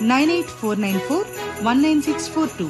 nine eight four nine four one nine six four two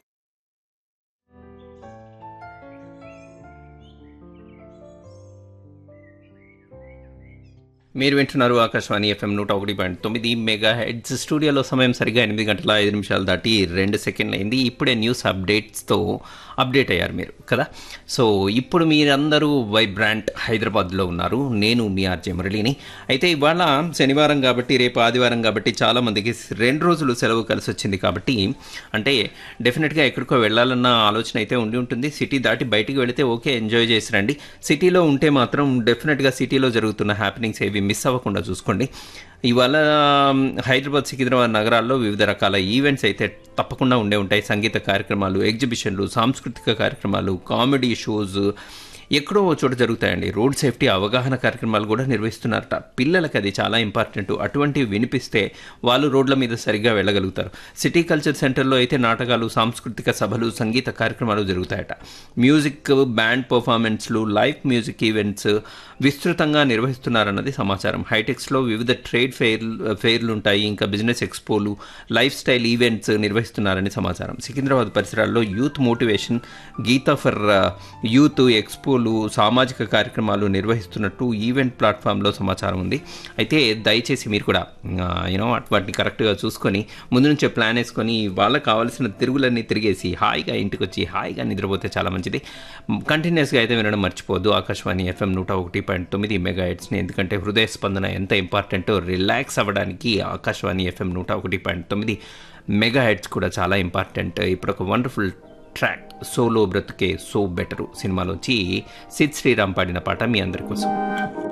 మీరు వింటున్నారు Akashvani FM నూట ఒకటి పాయింట్ తొమ్మిది మెగా హెడ్స్ స్టూడియోలో సమయం సరిగా ఎనిమిది గంటల ఐదు నిమిషాలు దాటి రెండు సెకండ్లు అయింది ఇప్పుడే న్యూస్ అప్డేట్స్తో అప్డేట్ అయ్యారు మీరు కదా సో ఇప్పుడు మీరందరూ వైబ్రాంట్ హైదరాబాద్లో ఉన్నారు నేను మీ ఆర్జే మురళిని అయితే ఇవాళ శనివారం కాబట్టి రేపు ఆదివారం కాబట్టి చాలామందికి రెండు రోజులు సెలవు కలిసి వచ్చింది కాబట్టి అంటే డెఫినెట్గా ఎక్కడికో వెళ్ళాలన్న ఆలోచన అయితే ఉండి ఉంటుంది సిటీ దాటి బయటికి వెళితే ఓకే ఎంజాయ్ చేసి రండి సిటీలో ఉంటే మాత్రం డెఫినెట్గా సిటీలో జరుగుతున్న హ్యాపెనింగ్స్ ఏవి మిస్ అవ్వకుండా చూసుకోండి ఇవాళ హైదరాబాద్ సికింద్రాబాద్ నగరాల్లో వివిధ రకాల ఈవెంట్స్ అయితే తప్పకుండా ఉండే ఉంటాయి సంగీత కార్యక్రమాలు ఎగ్జిబిషన్లు సాంస్కృతిక కార్యక్రమాలు కామెడీ షోస్ ఎక్కడో ఓ చోట జరుగుతాయండి రోడ్ సేఫ్టీ అవగాహన కార్యక్రమాలు కూడా నిర్వహిస్తున్నారట పిల్లలకి అది చాలా ఇంపార్టెంట్ అటువంటివి వినిపిస్తే వాళ్ళు రోడ్ల మీద సరిగ్గా వెళ్ళగలుగుతారు సిటీ కల్చర్ సెంటర్లో అయితే నాటకాలు సాంస్కృతిక సభలు సంగీత కార్యక్రమాలు జరుగుతాయట మ్యూజిక్ బ్యాండ్ పర్ఫార్మెన్స్లు లైవ్ మ్యూజిక్ ఈవెంట్స్ విస్తృతంగా నిర్వహిస్తున్నారన్నది సమాచారం హైటెక్స్లో వివిధ ట్రేడ్ ఫెయిర్ ఫెయిర్లు ఉంటాయి ఇంకా బిజినెస్ ఎక్స్పోలు లైఫ్ స్టైల్ ఈవెంట్స్ నిర్వహిస్తున్నారని సమాచారం సికింద్రాబాద్ పరిసరాల్లో youth motivation Gita for youth ఎక్స్పోలు సామాజిక కార్యక్రమాలు నిర్వహిస్తున్నట్టు ఈవెంట్ ప్లాట్ఫామ్లో సమాచారం ఉంది అయితే దయచేసి మీరు కూడా యూనో వాటిని కరెక్ట్గా చూసుకొని ముందు నుంచే ప్లాన్ వేసుకొని వాళ్ళకి కావాల్సిన తిరుగులన్నీ తిరిగేసి హాయిగా ఇంటికి వచ్చి హాయిగా నిద్రపోతే చాలా మంచిది కంటిన్యూస్గా అయితే వినడం మర్చిపోవద్దు ఆకాశవాణి ఎఫ్ఎం నూట ఒకటి పాయింట్ తొమ్మిది మెగా హెడ్స్ని ఎందుకంటే హృదయ స్పందన ఎంత ఇంపార్టెంటో రిలాక్స్ అవ్వడానికి ఆకాశవాణి ఎఫ్ఎం నూట ఒకటి పాయింట్ తొమ్మిది మెగా హెడ్స్ కూడా చాలా ఇంపార్టెంట్ ఇప్పుడు ఒక వండర్ఫుల్ ట్రాక్ సోలో బ్రతుకే సో బెటరు సినిమాలోంచి సిద్ శ్రీరామ్ పాడిన పాట మీ అందరి కోసం